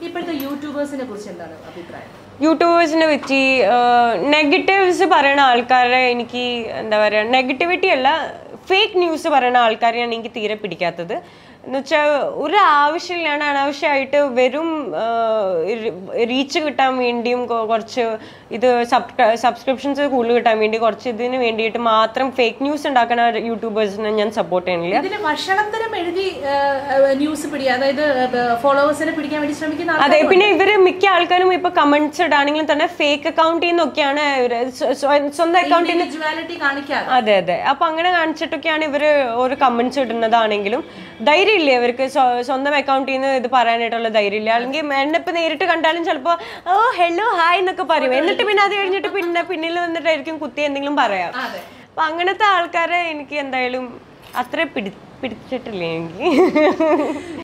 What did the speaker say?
ഇപ്പോഴത്തെ യൂട്യൂബേഴ്സിനെ കുറിച്ച് എന്താണ് അഭിപ്രായം യൂട്യൂബേഴ്സിനെ പറ്റി നെഗറ്റീവ്സ് പറയുന്ന ആൾക്കാരെ എനിക്ക് എന്താ പറയുക നെഗറ്റിവിറ്റി അല്ല ഫേക്ക് ന്യൂസ് പറയുന്ന ആൾക്കാരെയാണ് എനിക്ക് തീരെ പിടിക്കാത്തത് എന്ന് വെച്ചാൽ ഒരു ആവശ്യമില്ലാണ്ട് അനാവശ്യമായിട്ട് വെറും റീച്ച് കിട്ടാൻ വേണ്ടിയും കൊ- കുറച്ച് ഇത് സബ്സ്ക്രിപ്ഷൻസ് കൂടുതൽ കിട്ടാൻ വേണ്ടി കുറച്ച് ഇതിന് വേണ്ടിയിട്ട് മാത്രം ഫേക്ക് ന്യൂസ് ഉണ്ടാക്കുന്ന യൂട്യൂബേഴ്സിനെ ഞാൻ സപ്പോർട്ട് ചെയ്യണില്ല ഇതിന് ഭക്ഷണത്തരം എഴുതി ന്യൂസ് പിടി അതായത് ഫോളോവേഴ്സിനെ പിടിക്കാൻ വേണ്ടി ശ്രമിക്കുന്ന അതെ ആൾക്കാരും പിന്നെ ഇവര് മിക്ക ആൾക്കാരും ഇപ്പൊ കമന്റ്സ് ഇടാണെങ്കിലും തന്നെ ഫേക്ക് അക്കൗണ്ടിൽ നിന്നൊക്കെയാണ് ഇവര് സ്വ- സ്വ- സ്വന്തം അക്കൗണ്ടിൽ ഇൻഡിവിജ്വാലിറ്റി കാണിക്കാതെ അതെ അതെ അപ്പൊ അങ്ങനെ കാണിച്ചിട്ടൊക്കെയാണ് ഇവര് ഒരു കമന്റ്സ് ഇടുന്നതാണെങ്കിലും ധൈര്യമില്ല ഇവർക്ക് സ്വ- സ്വന്തം അക്കൗണ്ടിൽ നിന്ന് ഇത് പറയാനായിട്ടുള്ള ധൈര്യമില്ല അല്ലെങ്കിൽ എന്നെ ഇപ്പൊ നേരിട്ട് കണ്ടാലും ചിലപ്പോ ഓ ഹലോ ഹായ് എന്നൊക്കെ പറയും എന്നിട്ട് പിന്നെ അത് കഴിഞ്ഞിട്ട് പിന്നെ പിന്നിൽ വന്നിട്ടായിരിക്കും കുത്തി എന്തെങ്കിലും പറയാം അതെ അപ്പൊ അങ്ങനത്തെ ആൾക്കാരെ എനിക്ക് എന്തായാലും അത്ര പിടി പിടിച്ചിട്ടില്ല എനിക്ക്